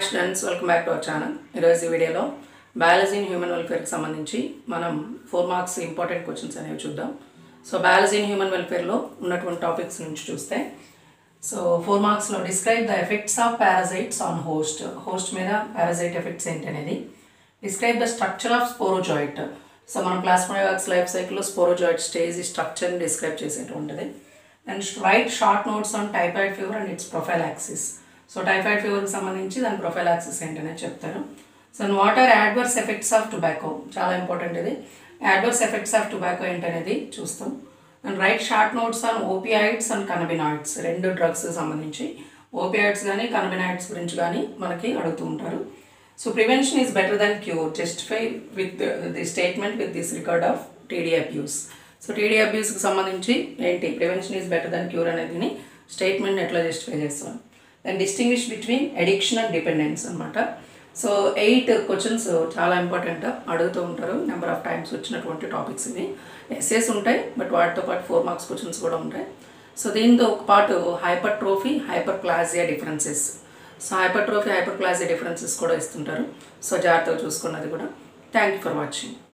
students welcome back to our channel ఈరోజు ఈ వీడియోలో బయాలజీ ఇన్ హ్యూమన్ వెల్ఫేర్కి సంబంధించి మనం ఫోర్ మార్క్స్ ఇంపార్టెంట్ క్వశ్చన్స్ అనేవి చూద్దాం సో బయాలజీ ఇన్ హ్యూమన్ వెల్ఫేర్లో ఉన్నటువంటి టాపిక్స్ నుంచి చూస్తే సో ఫోర్ మార్క్స్లో describe the effects of parasites on host host మీద పారాజైట్ ఎఫెక్ట్స్ ఏంటి అనేది describe the structure of sporozoite so మనం ప్లాస్మోయాక్స్ లైఫ్ సైకిల్లో స్పోరోజాయిట్ స్టేజ్ స్ట్రక్చర్ని డిస్క్రైబ్ చేసేటువంటిది and write short notes on typhoid fever and its prophylaxis so typhoid ఫీవర్కి సంబంధించి దాని ప్రొఫైల్ యాక్సిస్ ఏంటనే చెప్తారు so what are adverse effects of tobacco చాలా ఇంపార్టెంట్ ఇది యాడ్వర్స్ ఎఫెక్ట్స్ ఆఫ్ టొబాకో ఏంటనేది చూస్తాం and write short notes on opioids and cannabinoids రెండు డ్రగ్స్ సంబంధించి ఓపియాయిడ్స్ కానీ కనబినాయిడ్స్ గురించి కానీ మనకి అడుగుతూ ఉంటారు so prevention is better than cure justify with the statement with this record of TD abuse so TD అబ్యూస్కి సంబంధించి ఏంటి prevention is better than cure అనేది స్టేట్మెంట్ ఎట్లా జస్టిఫై చేస్తాం then distinguish between addiction and dependence అనమాట so eight questions చాలా important అడుగుతూ ఉంటారు నెంబర్ ఆఫ్ టైమ్స్ వచ్చినటువంటి టాపిక్స్ ఇవి ఎస్ఏస్ ఉంటాయి బట్ వాటితో పాటు ఫోర్ మార్క్స్ క్వశ్చన్స్ కూడా ఉంటాయి సో దీంతో ఒక పాటు hypertrophy hyperplasia differences so hypertrophy hyperplasia differences కూడా ఇస్తుంటారు సో జాగ్రత్తగా చూసుకున్నది కూడా థ్యాంక్ యూ ఫర్ వాచింగ్